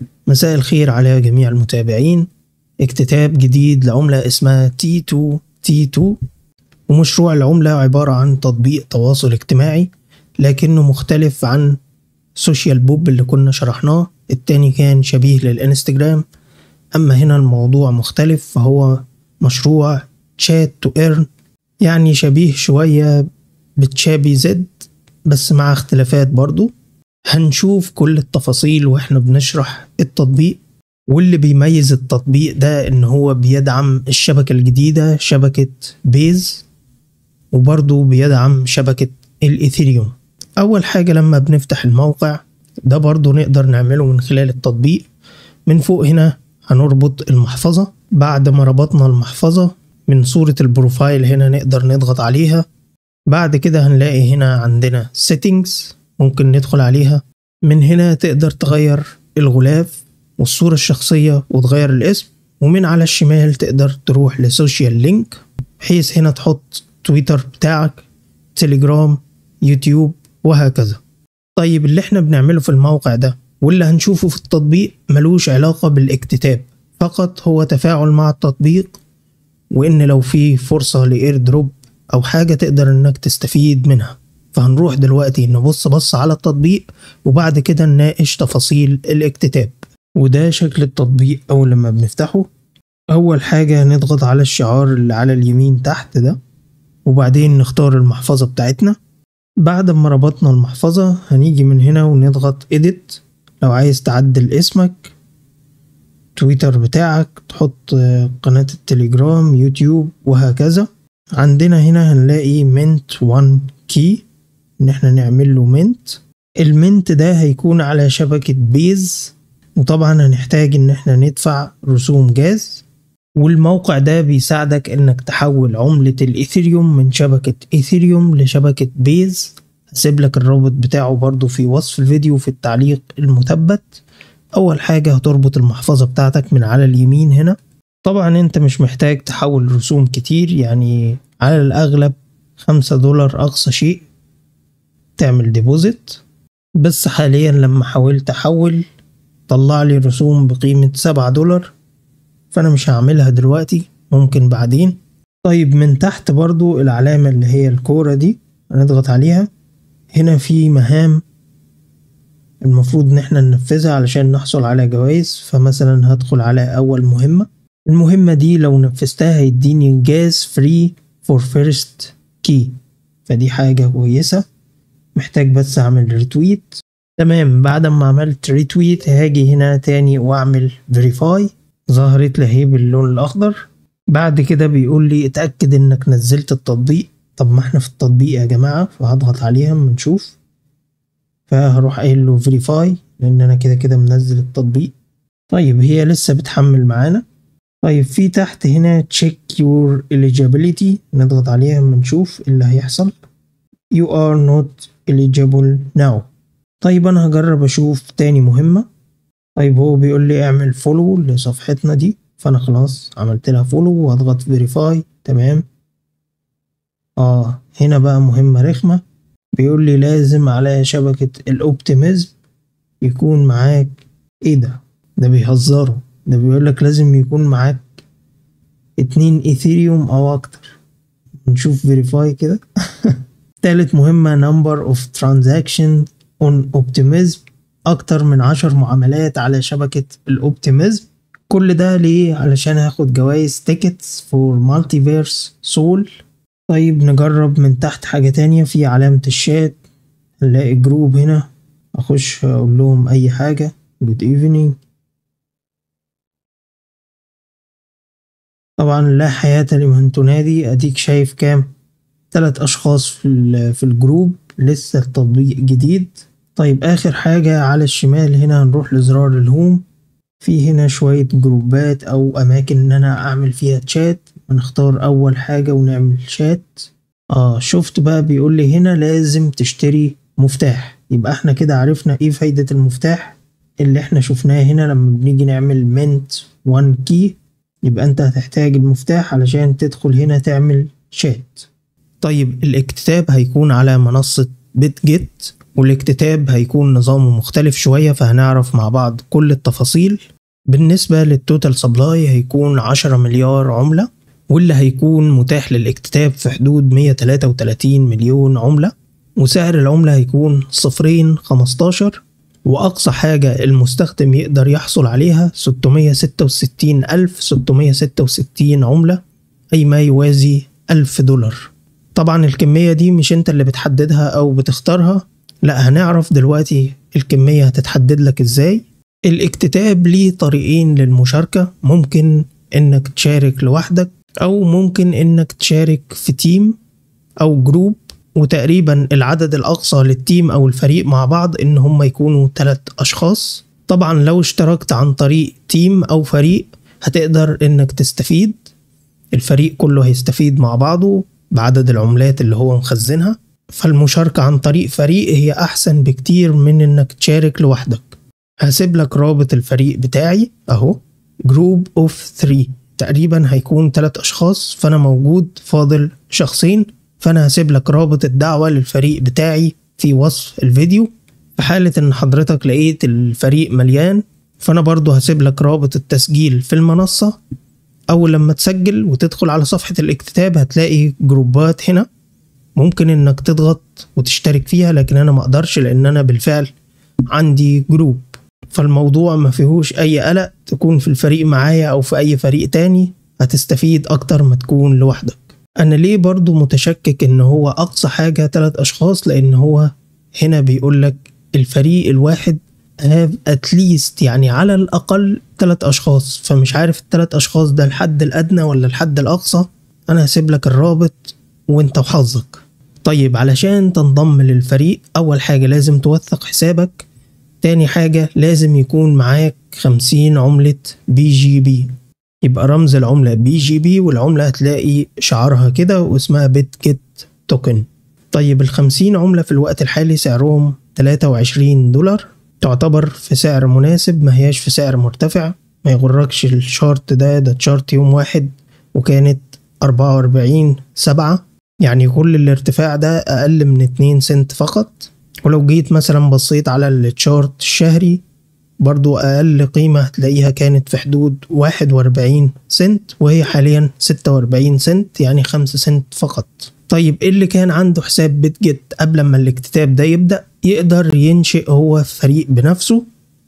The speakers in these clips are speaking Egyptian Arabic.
مساء الخير على جميع المتابعين اكتتاب جديد لعملة اسمها T2 T2 ومشروع العملة عبارة عن تطبيق تواصل اجتماعي لكنه مختلف عن سوشيال بوب اللي كنا شرحناه التاني كان شبيه للانستجرام اما هنا الموضوع مختلف فهو مشروع تشات تو ايرن يعني شبيه شوية بتشابي زد بس مع اختلافات برضو هنشوف كل التفاصيل واحنا بنشرح التطبيق واللي بيميز التطبيق ده ان هو بيدعم الشبكة الجديدة شبكة بيز وبرضه بيدعم شبكة الايثيريوم اول حاجة لما بنفتح الموقع ده برضه نقدر نعمله من خلال التطبيق من فوق هنا هنربط المحفظة بعد ما ربطنا المحفظة من صورة البروفايل هنا نقدر نضغط عليها بعد كده هنلاقي هنا عندنا settings ممكن ندخل عليها من هنا تقدر تغير الغلاف والصورة الشخصية وتغير الاسم ومن على الشمال تقدر تروح لسوشيال لينك بحيث هنا تحط تويتر بتاعك تليجرام يوتيوب وهكذا طيب اللي احنا بنعمله في الموقع ده واللي هنشوفه في التطبيق ملوش علاقة بالاكتتاب فقط هو تفاعل مع التطبيق وان لو في فرصة لاير دروب او حاجة تقدر انك تستفيد منها فهنروح دلوقتي نبص بص على التطبيق وبعد كده نناقش تفاصيل الاكتتاب وده شكل التطبيق اول لما بنفتحه اول حاجة نضغط على الشعار اللي على اليمين تحت ده وبعدين نختار المحفظة بتاعتنا بعد ما ربطنا المحفظة هنيجي من هنا ونضغط edit لو عايز تعدل اسمك تويتر بتاعك تحط قناة التليجرام يوتيوب وهكذا عندنا هنا هنلاقي mint one key ان احنا نعمل له mint المنت ده هيكون على شبكة بيز وطبعا هنحتاج ان احنا ندفع رسوم جاز والموقع ده بيساعدك انك تحول عملة الايثيريوم من شبكة ايثيريوم لشبكة بيز هسيب لك الرابط بتاعه برضو في وصف الفيديو في التعليق المثبت اول حاجة هتربط المحفظة بتاعتك من على اليمين هنا طبعا انت مش محتاج تحول رسوم كتير يعني على الاغلب خمسة دولار اقصى شيء تعمل ديبوزيت بس حاليا لما حاولت احول طلع لي رسوم بقيمة سبعة دولار فانا مش هعملها دلوقتي ممكن بعدين طيب من تحت برضو العلامة اللي هي الكورة دي هنضغط عليها هنا في مهام المفروض ان احنا ننفذها علشان نحصل على جوائز فمثلا هدخل على اول مهمة المهمة دي لو نفذتها هيديني جاز فري فور فيرست كي فدي حاجة كويسة محتاج بس اعمل ريتويت تمام بعد ما عملت ريتويت هاجي هنا تاني واعمل فيريفاي ظهرت لي اهي باللون الاخضر بعد كده بيقول لي اتاكد انك نزلت التطبيق طب ما احنا في التطبيق يا جماعه فهضغط عليها اما نشوف فهروح قايل له فيريفاي لان انا كده كده منزل التطبيق طيب هي لسه بتحمل معانا طيب في تحت هنا check your eligibility نضغط عليها اما نشوف اللي هيحصل you are not eligible now طيب انا هجرب اشوف تاني مهمة طيب هو بيقول لي اعمل فولو لصفحتنا دي فانا خلاص عملت لها فولو واضغط فيريفاي تمام اه هنا بقى مهمة رخمة بيقول لي لازم على شبكة الاوبتيميزم يكون معاك ايه ده ده بيهزروا ده بيقول لك لازم يكون معاك اتنين ايثيريوم او اكتر نشوف فيريفاي كده تالت مهمة number of transaction on optimism أكتر من عشر معاملات على شبكة الأوبتيميزم كل ده ليه؟ علشان هاخد جوايز تيكتس فور مالتيفيرس سول طيب نجرب من تحت حاجة تانية في علامة الشات نلاقي جروب هنا أخش أقول لهم أي حاجة good evening طبعا لا حياة لمن تنادي أديك شايف كام تلات أشخاص في, في الجروب لسه التطبيق جديد طيب آخر حاجة على الشمال هنا هنروح لزرار الهوم في هنا شوية جروبات أو أماكن إن أنا أعمل فيها تشات هنختار أول حاجة ونعمل شات آه شفت بقى بيقول لي هنا لازم تشتري مفتاح يبقى احنا كده عرفنا ايه فايدة المفتاح اللي احنا شفناه هنا لما بنيجي نعمل منت وان كي يبقى انت هتحتاج المفتاح علشان تدخل هنا تعمل شات طيب الاكتتاب هيكون على منصة بيت جيت والاكتتاب هيكون نظامه مختلف شوية فهنعرف مع بعض كل التفاصيل بالنسبة للتوتال سبلاي هيكون 10 مليار عملة واللي هيكون متاح للاكتتاب في حدود 133 مليون عملة وسعر العملة هيكون صفرين 15 وأقصى حاجة المستخدم يقدر يحصل عليها 666 ألف 666 عملة أي ما يوازي ألف دولار طبعا الكمية دي مش انت اللي بتحددها أو بتختارها لا هنعرف دلوقتي الكمية هتتحدد لك ازاي الاكتتاب ليه طريقين للمشاركة ممكن انك تشارك لوحدك او ممكن انك تشارك في تيم او جروب وتقريبا العدد الاقصى للتيم او الفريق مع بعض ان هم يكونوا ثلاث اشخاص طبعا لو اشتركت عن طريق تيم او فريق هتقدر انك تستفيد الفريق كله هيستفيد مع بعضه بعدد العملات اللي هو مخزنها فالمشاركة عن طريق فريق هي أحسن بكتير من إنك تشارك لوحدك هسيب لك رابط الفريق بتاعي أهو جروب اوف 3 تقريبا هيكون تلات أشخاص فأنا موجود فاضل شخصين فأنا هسيب لك رابط الدعوة للفريق بتاعي في وصف الفيديو في حالة إن حضرتك لقيت الفريق مليان فأنا برضو هسيب لك رابط التسجيل في المنصة أول لما تسجل وتدخل على صفحة الاكتتاب هتلاقي جروبات هنا ممكن إنك تضغط وتشترك فيها لكن أنا مقدرش لأن أنا بالفعل عندي جروب فالموضوع ما فيهوش أي قلق تكون في الفريق معايا أو في أي فريق تاني هتستفيد أكتر ما تكون لوحدك أنا ليه برضو متشكك إن هو أقصى حاجة تلات أشخاص لأن هو هنا بيقولك الفريق الواحد have at least يعني على الأقل تلات أشخاص فمش عارف التلات أشخاص ده الحد الأدنى ولا الحد الأقصى أنا هسيب لك الرابط وأنت وحظك طيب علشان تنضم للفريق أول حاجة لازم توثق حسابك تاني حاجة لازم يكون معاك خمسين عملة بي جي بي يبقى رمز العملة بي جي بي والعملة هتلاقي شعارها كده واسمها بيت جيت توكن طيب الخمسين عملة في الوقت الحالي سعرهم تلاتة وعشرين دولار تعتبر في سعر مناسب ما هياش في سعر مرتفع ما يغركش الشارت ده ده تشارت يوم واحد وكانت أربعة وأربعين سبعة يعني كل الارتفاع ده أقل من اتنين سنت فقط ولو جيت مثلا بصيت على التشارت الشهري برضو أقل قيمة هتلاقيها كانت في حدود واحد وأربعين سنت وهي حاليا ستة وأربعين سنت يعني خمسة سنت فقط طيب إيه اللي كان عنده حساب بتجت قبل ما الاكتتاب ده يبدأ يقدر ينشئ هو فريق بنفسه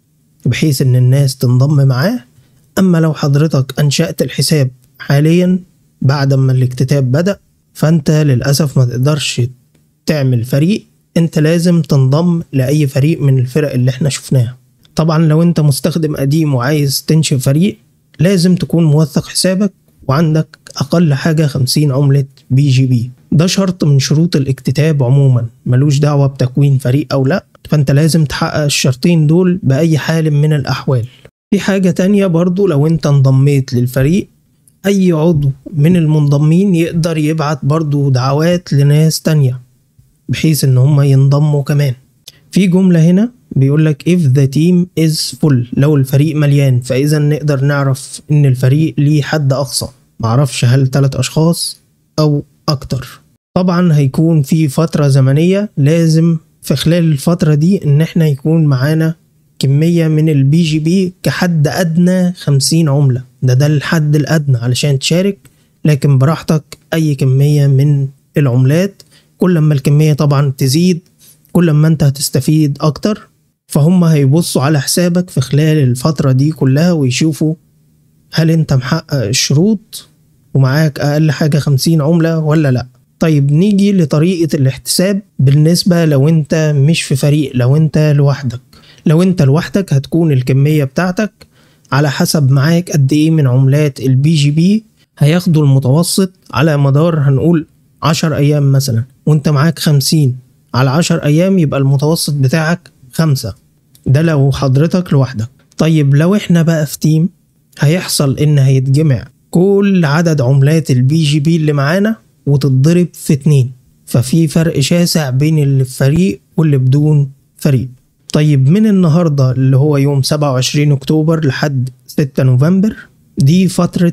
بحيث إن الناس تنضم معاه أما لو حضرتك أنشأت الحساب حاليا بعد ما الاكتتاب بدأ فأنت للأسف ما تقدرش تعمل فريق انت لازم تنضم لأي فريق من الفرق اللي احنا شفناها طبعا لو انت مستخدم قديم وعايز تنشئ فريق لازم تكون موثق حسابك وعندك أقل حاجة 50 عملة بي جي بي ده شرط من شروط الاكتتاب عموما ملوش دعوة بتكوين فريق أو لأ فأنت لازم تحقق الشرطين دول بأي حال من الأحوال في حاجة تانية برضو لو انت انضميت للفريق أي عضو من المنضمين يقدر يبعت برضو دعوات لناس تانية بحيث ان هم ينضموا كمان في جملة هنا بيقول لك if the team is full لو الفريق مليان فاذا نقدر نعرف ان الفريق ليه حد اقصى معرفش هل ثلاث اشخاص او اكتر طبعا هيكون في فترة زمنية لازم في خلال الفترة دي ان احنا يكون معانا كمية من البي جي بي كحد ادنى 50 عملة ده ده الحد الادنى علشان تشارك لكن براحتك اي كمية من العملات كل ما الكمية طبعا تزيد كل ما انت هتستفيد اكتر فهم هيبصوا على حسابك في خلال الفترة دي كلها ويشوفوا هل انت محقق الشروط ومعاك اقل حاجة خمسين عملة ولا لا طيب نيجي لطريقة الاحتساب بالنسبة لو انت مش في فريق لو انت لوحدك لو انت لوحدك هتكون الكمية بتاعتك على حسب معاك قد ايه من عملات البي جي بي هياخدوا المتوسط على مدار هنقول عشر أيام مثلا وأنت معاك خمسين على عشر أيام يبقى المتوسط بتاعك خمسة ده لو حضرتك لوحدك طيب لو احنا بقى في تيم هيحصل إن هيتجمع كل عدد عملات البي جي بي اللي معانا وتتضرب في اتنين ففي فرق شاسع بين اللي في فريق واللي بدون فريق طيب من النهاردة اللي هو يوم 27 أكتوبر لحد 6 نوفمبر دي فترة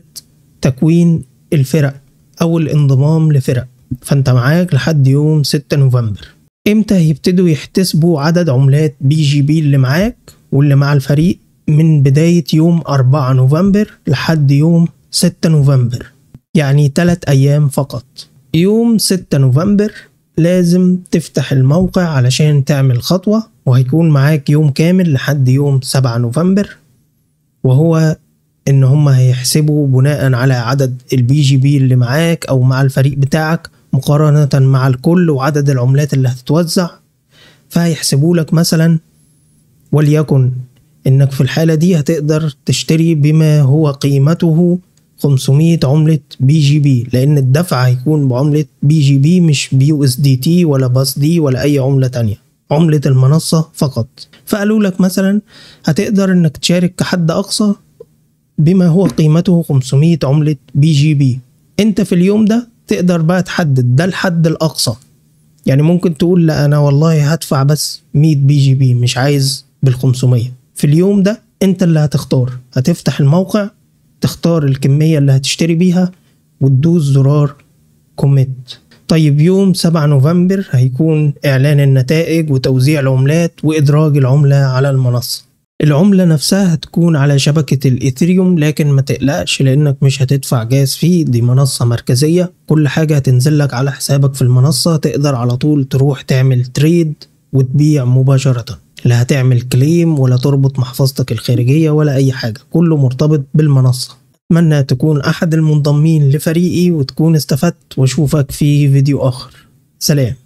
تكوين الفرق أو الانضمام لفرق فأنت معاك لحد يوم 6 نوفمبر امتى هيبتدوا يحتسبوا عدد عملات بي جي بي اللي معاك واللي مع الفريق من بداية يوم 4 نوفمبر لحد يوم 6 نوفمبر يعني 3 أيام فقط يوم 6 نوفمبر لازم تفتح الموقع علشان تعمل خطوة وهيكون معاك يوم كامل لحد يوم 7 نوفمبر وهو ان هم هيحسبوا بناء على عدد البي جي بي اللي معاك او مع الفريق بتاعك مقارنة مع الكل وعدد العملات اللي هتتوزع فهيحسبوا لك مثلا وليكن انك في الحالة دي هتقدر تشتري بما هو قيمته 500 عملة بي جي بي لان الدفع هيكون بعملة بي جي بي مش بيو اس دي تي ولا باس دي ولا اي عملة تانية عملة المنصة فقط فقالوا لك مثلا هتقدر انك تشارك كحد اقصى بما هو قيمته 500 عملة بي جي بي انت في اليوم ده تقدر بقى تحدد ده الحد الاقصى يعني ممكن تقول لا انا والله هدفع بس 100 بي جي بي مش عايز بال 500 في اليوم ده انت اللي هتختار هتفتح الموقع تختار الكمية اللي هتشتري بيها وتدوس زرار كوميت طيب يوم 7 نوفمبر هيكون إعلان النتائج وتوزيع العملات وإدراج العملة على المنصة العملة نفسها هتكون على شبكة الإثريوم لكن ما تقلقش لأنك مش هتدفع جاز فيه دي منصة مركزية كل حاجة هتنزل لك على حسابك في المنصة تقدر على طول تروح تعمل تريد وتبيع مباشرة لا هتعمل كليم ولا تربط محفظتك الخارجية ولا أي حاجة كله مرتبط بالمنصة أتمنى تكون أحد المنضمين لفريقي وتكون استفدت وأشوفك في فيديو آخر سلام